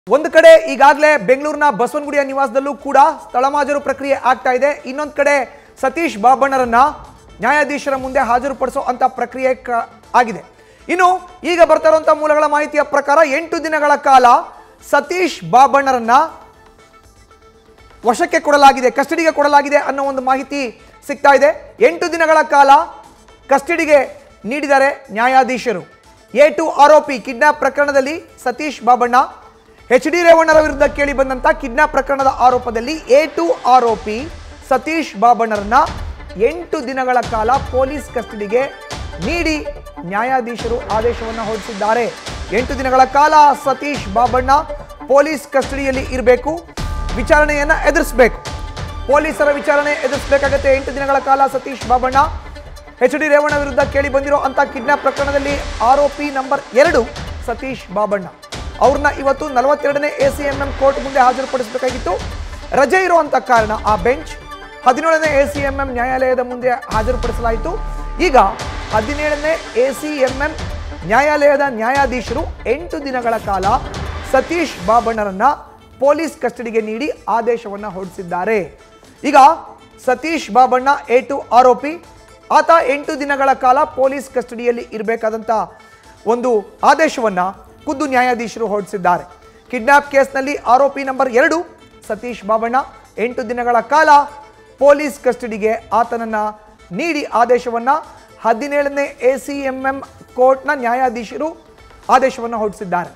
ಒಂದು ಕಡೆ ಈಗಾಗಲೇ ಬೆಂಗಳೂರಿನ ಬಸವನಗುಡಿಯ ನಿವಾಸದಲ್ಲೂ ಕೂಡ ಸ್ಥಳಮಾಜರು ಪ್ರಕ್ರಿಯೆ ಆಗ್ತಾ ಇದೆ ಇನ್ನೊಂದು ಕಡೆ ಸತೀಶ್ ಬಾಬಣ್ಣರನ್ನ ನ್ಯಾಯಾಧೀಶರ ಮುಂದೆ ಹಾಜರುಪಡಿಸೋ ಅಂತ ಪ್ರಕ್ರಿಯೆ ಕ- ಆಗಿದೆ ಇನ್ನು ಈಗ ಬರ್ತಾ ಇರುವಂತಹ ಮೂಲಗಳ ಮಾಹಿತಿಯ ಪ್ರಕಾರ ಎಂಟು ದಿನಗಳ ಕಾಲ ಸತೀಶ್ ಬಾಬಣ್ಣರನ್ನ ವಶಕ್ಕೆ ಕೊಡಲಾಗಿದೆ ಕಸ್ಟಡಿಗೆ ಕೊಡಲಾಗಿದೆ ಅನ್ನೋ ಒಂದು ಮಾಹಿತಿ ಸಿಗ್ತಾ ಇದೆ ಎಂಟು ದಿನಗಳ ಕಾಲ ಕಸ್ಟಡಿಗೆ ನೀಡಿದ್ದಾರೆ ನ್ಯಾಯಾಧೀಶರು ಎ ಟು ಆರೋಪಿ ಕಿಡ್ನಾಪ್ ಪ್ರಕರಣದಲ್ಲಿ ಸತೀಶ್ ಬಾಬಣ್ಣ ಎಚ್ ಡಿ ರೇವಣ್ಣರ ವಿರುದ್ಧ ಕೇಳಿ ಬಂದಂತ ಕಿಡ್ನಾಪ್ ಪ್ರಕರಣದ ಆರೋಪದಲ್ಲಿ ಎ ಟು ಆರೋಪಿ ಸತೀಶ್ ಬಾಬಣ್ಣರನ್ನ ಎಂಟು ದಿನಗಳ ಕಾಲ ಪೊಲೀಸ್ ಕಸ್ಟಡಿಗೆ ನೀಡಿ ನ್ಯಾಯಾಧೀಶರು ಆದೇಶವನ್ನು ಹೊರಡಿಸಿದ್ದಾರೆ ಎಂಟು ದಿನಗಳ ಕಾಲ ಸತೀಶ್ ಬಾಬಣ್ಣ ಪೊಲೀಸ್ ಕಸ್ಟಡಿಯಲ್ಲಿ ಇರಬೇಕು ವಿಚಾರಣೆಯನ್ನ ಎದುರಿಸಬೇಕು ಪೊಲೀಸರ ವಿಚಾರಣೆ ಎದುರಿಸಬೇಕಾಗತ್ತೆ ಎಂಟು ದಿನಗಳ ಕಾಲ ಸತೀಶ್ ಬಾಬಣ್ಣ ಎಚ್ ಡಿ ರೇವಣ್ಣ ವಿರುದ್ಧ ಕೇಳಿ ಬಂದಿರೋ ಅಂತ ಕಿಡ್ನಾಪ್ ಪ್ರಕರಣದಲ್ಲಿ ಆರೋಪಿ ನಂಬರ್ ಎರಡು ಸತೀಶ್ ಬಾಬಣ್ಣ ಅವ್ರನ್ನ ಇವತ್ತು ನಲವತ್ತೆರಡನೇ A C M M court ಮುಂದೆ ಹಾಜರುಪಡಿಸಬೇಕಾಗಿತ್ತು ರಜೆ ಇರುವಂತ ಕಾರಣ ಆ ಬೆಂಚ್ ಹದಿನೇಳನೇ ಎ ಸಿ ಎಂ ಎಂ ನ್ಯಾಯಾಲಯದ ಮುಂದೆ ಹಾಜರುಪಡಿಸಲಾಯಿತು ಈಗ ಹದಿನೇಳನೇ ಎ ಸಿ ಎಂ ಎಂ ನ್ಯಾಯಾಲಯದ ನ್ಯಾಯಾಧೀಶರು ಎಂಟು ದಿನಗಳ ಕಾಲ ಸತೀಶ್ ಬಾಬಣ್ಣರನ್ನ ಪೊಲೀಸ್ ಕಸ್ಟಡಿಗೆ ನೀಡಿ ಆದೇಶವನ್ನ ಹೊರಡಿಸಿದ್ದಾರೆ ಈಗ ಸತೀಶ್ ಬಾಬಣ್ಣ ಎ ಟು ಆರೋಪಿ ಆತ ಎಂಟು ದಿನಗಳ ಕಾಲ ಪೊಲೀಸ್ ಕಸ್ಟಡಿಯಲ್ಲಿ ಇರಬೇಕಾದಂಥ ಒಂದು ಆದೇಶವನ್ನ ಖುದ್ದು ನ್ಯಾಯಾಧೀಶರು ಹೊರಡಿಸಿದ್ದಾರೆ ಕಿಡ್ನಾಪ್ ಕೇಸ್ನಲ್ಲಿ ಆರೋಪಿ ನಂಬರ್ ಎರಡು ಸತೀಶ್ ಬಾಬಣ್ಣ ಎಂಟು ದಿನಗಳ ಕಾಲ ಪೊಲೀಸ್ ಕಸ್ಟಡಿಗೆ ಆತನನ್ನ ನೀಡಿ ಆದೇಶವನ್ನ ಹದಿನೇಳನೇ ಎ ಸಿ ಎಂ ಎಂ ಕೋರ್ಟ್ನ ನ್ಯಾಯಾಧೀಶರು ಆದೇಶವನ್ನು ಹೊರಡಿಸಿದ್ದಾರೆ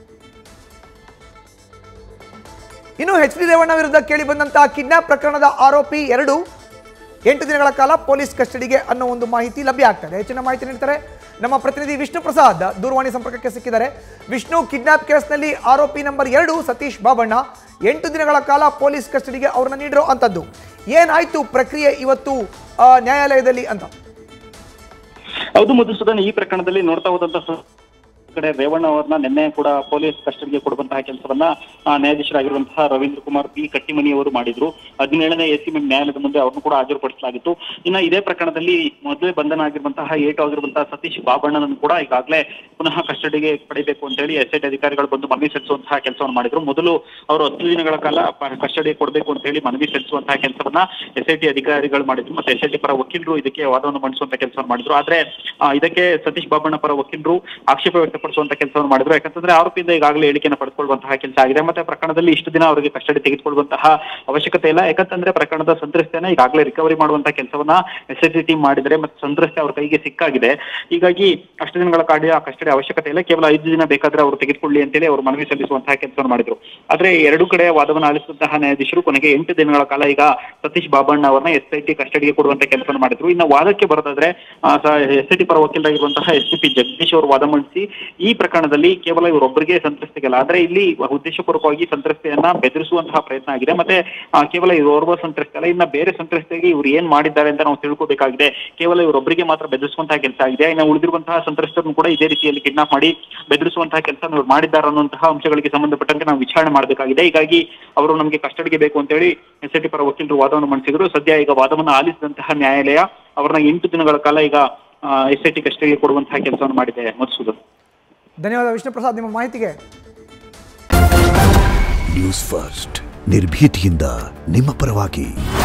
ಇನ್ನು ಎಚ್ ಡಿ ರೇವಣ್ಣ ವಿರುದ್ಧ ಕೇಳಿ ಬಂದಂತಹ ಕಿಡ್ನಾಪ್ ಪ್ರಕರಣದ ಆರೋಪಿ ಎರಡು ಎಂಟು ದಿನಗಳ ಕಾಲ ಪೊಲೀಸ್ ಕಸ್ಟಡಿಗೆ ಅನ್ನೋ ಒಂದು ಮಾಹಿತಿ ಲಭ್ಯ ಆಗ್ತದೆ ಹೆಚ್ಚಿನ ಮಾಹಿತಿ ನೀಡ್ತಾರೆ ನಮ್ಮ ಪ್ರತಿನಿಧಿ ವಿಷ್ಣು ಪ್ರಸಾದ್ ದೂರವಾಣಿ ಸಂಪರ್ಕಕ್ಕೆ ಸಿಕ್ಕಿದ್ದಾರೆ ವಿಷ್ಣು ಕಿಡ್ನಾಪ್ ಕೇಸ್ನಲ್ಲಿ ಆರೋಪಿ ನಂಬರ್ ಎರಡು ಸತೀಶ್ ಬಾಬಣ್ಣ ಎಂಟು ದಿನಗಳ ಕಾಲ ಪೊಲೀಸ್ ಕಸ್ಟಡಿಗೆ ಅವ್ರನ್ನ ನೀಡಿರೋ ಅಂಥದ್ದು ಏನಾಯ್ತು ಪ್ರಕ್ರಿಯೆ ಇವತ್ತು ಆ, ನ್ಯಾಯಾಲಯದಲ್ಲಿ ಅಂತ ಹೌದು ಮಧುಸೂದನ್ ಈ ಪ್ರಕರಣದಲ್ಲಿ ನೋಡ್ತಾ ಹೋದಂತ ಸ- ಕಡೆ ರೇವಣ್ಣ ಅವರನ್ನ ನಿನ್ನೆ ಕೂಡ ಪೊಲೀಸ್ ಕಸ್ಟಡಿಗೆ ಕೊಡುವಂತಹ ಕೆಲಸವನ್ನ ಆ, ನ್ಯಾಯಾಧೀಶರಾಗಿರುವಂತಹ ರವೀಂದ್ರ ಕುಮಾರ್ ಬಿ ಕಟ್ಟಿಮನಿ ಅವರು ಮಾಡಿದ್ರು ಹದಿನೇಳನೇ ಎಸ್ ನ್ಯಾಯಾಲಯದ ಮುಂದೆ ಅವ್ರನ್ನು ಕೂಡ ಹಾಜರುಪಡಿಸಲಾಗಿತ್ತು ಇನ್ನ ಇದೇ ಪ್ರಕರಣದಲ್ಲಿ ಮೊದಲೇ ಬಂಧನ ಆಗಿರುವಂತಹ ಏಟು ಆಗಿರುವಂತಹ ಸತೀಶ್ ಬಾಬಣ್ಣನನ್ನು ಕೂಡ ಈಗಾಗಲೇ ಪುನಃ ಕಸ್ಟಡಿಗೆ ಪಡಿಬೇಕು ಅಂತ ಹೇಳಿ ಎಸ್ ಐಟಿ ಅಧಿಕಾರಿಗಳು ಬಂದು ಮನವಿ ಸಲ್ಲಿಸುವಂತಹ ಕೆಲಸವನ್ನು ಮಾಡಿದ್ರು ಮೊದಲು ಅವರು ಹತ್ತು ದಿನಗಳ ಕಾಲ ಕಸ್ಟಡಿಗೆ ಕೊಡಬೇಕು ಅಂತ ಹೇಳಿ ಮನವಿ ಸಲ್ಲಿಸುವಂತಹ ಕೆಲಸವನ್ನ ಎಸ್ ಐ ಟಿ ಅಧಿಕಾರಿಗಳು ಮಾಡಿದ್ರು ಮತ್ತೆ ಎಸ್ ಐ ಟಿ ಪರ ವಕೀಲರು ಇದಕ್ಕೆ ವಾದವನ್ನು ಮಂಡಿಸುವಂತ ಕೆಲಸವನ್ನು ಮಾಡಿದ್ರು ಆದ್ರೆ ಆ, ಇದಕ್ಕೆ ಸತೀಶ್ ಬಾಬಣ್ಣ ಪರ ವಕೀಲರು ಆಕ್ಷೇಪ ವ್ಯಕ್ತಪಡಿಸುವಂತ ಕೆಲಸವನ್ನು ಮಾಡಿದ್ರು ಯಾಕಂತಂದ್ರೆ ಆರೋಪಿಯಿಂದ ಈಗಾಗಲೇ ಹೇಳಿಕೆಯನ್ನು ಪಡೆದುಕೊಳ್ಳುವಂತಹ ಕೆಲಸ ಆಗಿದೆ ಮತ್ತೆ ಪ್ರಕರಣದಲ್ಲಿ ಇಷ್ಟು ದಿನ ಅವರಿಗೆ ಕಸ್ಟಡಿ ತೆಗೆದುಕೊಳ್ಳುವಂತಹ ಅವಶ್ಯಕತೆ ಇಲ್ಲ ಯಾಕಂತಂದ್ರೆ ಪ್ರಕರಣದ ಸಂತ್ರಸ್ತೆಯನ್ನ ಈಗಾಗಲೇ ರಿಕವರಿ ಮಾಡುವಂತಹ ಕೆಲಸವನ್ನ ಎಸ್ ಐ ಟಿ ಟೀಮ್ ಮಾಡಿದರೆ ಮತ್ತೆ ಸಂತ್ರಸ್ತೆ ಅವ್ರ ಕೈಗೆ ಸಿಕ್ಕಾಗಿದೆ ಹೀಗಾಗಿ ಅಷ್ಟು ದಿನಗಳ ಕಾಡಿ ಆ ಕಸ್ಟಡಿ ಅವಶ್ಯಕತೆ ಇಲ್ಲ ಕೇವಲ ಐದು ದಿನ ಬೇಕಾದ್ರೆ ಅವರು ತೆಗೆದುಕೊಳ್ಳಿ ಅಂತೇಳಿ ಅವರು ಮನವಿ ಸಲ್ಲಿಸುವಂತಹ ಕೆಲಸವನ್ನು ಮಾಡಿದ್ರು ಆದ್ರೆ ಎರಡು ಕಡೆ ವಾದವನ್ನು ಆಲಿಸಿದಂತಹ ನ್ಯಾಯಾಧೀಶರು ಕೊನೆಗೆ ಎಂಟು ದಿನಗಳ ಕಾಲ ಈಗ ಸತೀಶ್ ಬಾಬಣ್ಣ ಅವರನ್ನ ಎಸ್ ಐ ಟಿ ಕಸ್ಟಡಿಗೆ ಕೊಡುವಂತ ಕೆಲಸವನ್ನು ಮಾಡಿದ್ರು ಇನ್ನು ವಾದಕ್ಕೆ ಬರೋದಾದ್ರೆ ಎಸ್ ಐ ಟಿ ಪರ ವಕೀಲರಾಗಿರುವಂತಹ ಎಸ್ ಪಿ ಪಿ ಜಗದೀಶ್ ಅವರು ವಾದ ಮಂಡಿಸಿ ಈ ಪ್ರಕರಣದಲ್ಲಿ ಕೇವಲ ಇವರೊಬ್ಬರಿಗೆ ಸಂತ್ರಸ್ತೆಗಲ್ಲ ಆದ್ರೆ ಇಲ್ಲಿ ಉದ್ದೇಶಪೂರ್ವಕವಾಗಿ ಸಂತ್ರಸ್ತೆಯನ್ನ ಬೆದರಿಸುವಂತಹ ಪ್ರಯತ್ನ ಆಗಿದೆ ಮತ್ತೆ ಆ, ಕೇವಲ ಇವರೊಬ್ಬ ಸಂತ್ರಸ್ತೆ ಅಲ್ಲ ಇನ್ನ ಬೇರೆ ಸಂತ್ರಸ್ತೆಗೆ ಇವ್ರು ಏನ್ ಮಾಡಿದ್ದಾರೆ ಅಂತ ನಾವು ತಿಳ್ಕೊಬೇಕಾಗಿದೆ ಕೇವಲ ಇವರೊಬ್ಬರಿಗೆ ಮಾತ್ರ ಬೆದರಿಸುವಂತಹ ಕೆಲಸ ಆಗಿದೆ ಇನ್ನು ಉಳಿದಿರುವಂತಹ ಸಂತ್ರಸ್ತರನ್ನು ಕೂಡ ಇದೇ ರೀತಿಯಲ್ಲಿ ಕಿಡ್ನಾಪ್ ಮಾಡಿ ಬೆದರಿಸುವಂತಹ ಕೆಲಸ ಇವ್ರು ಮಾಡಿದ್ದಾರೆ ಅನ್ನುವಂತಹ ಅಂಶಗಳಿಗೆ ಸಂಬಂಧಪಟ್ಟಂತೆ ನಾವು ವಿಚಾರಣೆ ಮಾಡಬೇಕಾಗಿದೆ ಹೀಗಾಗಿ ಅವರು ನಮಗೆ ಕಸ್ಟಡಿಗೆ ಬೇಕು ಅಂತ ಹೇಳಿ ಎಸ್ ಐ ಟಿ ಪರ ವಕೀಲರು ವಾದವನ್ನು ಮಂಡಿಸಿದ್ರು ಸದ್ಯ ಈಗ ವಾದವನ್ನು ಆಲಿಸಿದಂತಹ ನ್ಯಾಯಾಲಯ ಅವರನ್ನ ಎಂಟು ದಿನಗಳ ಕಾಲ ಈಗ ಎಸ್ ಐ ಟಿ ಕಸ್ಟಡಿಗೆ ಕೊಡುವಂತಹ ಕೆಲಸವನ್ನು ಮಾಡಿದೆ ಮಧುಸೂದನ್ ಧನ್ಯವಾದ ವಿಷ್ಣು ಪ್ರಸಾದ್ ನಿಮ್ಮ ಮಾಹಿತಿಗೆ ನ್ಯೂಸ್ ಫಸ್ಟ್ ನಿರ್ಭೀತಿಯಿಂದ ನಿಮ್ಮ ಪರವಾಗಿ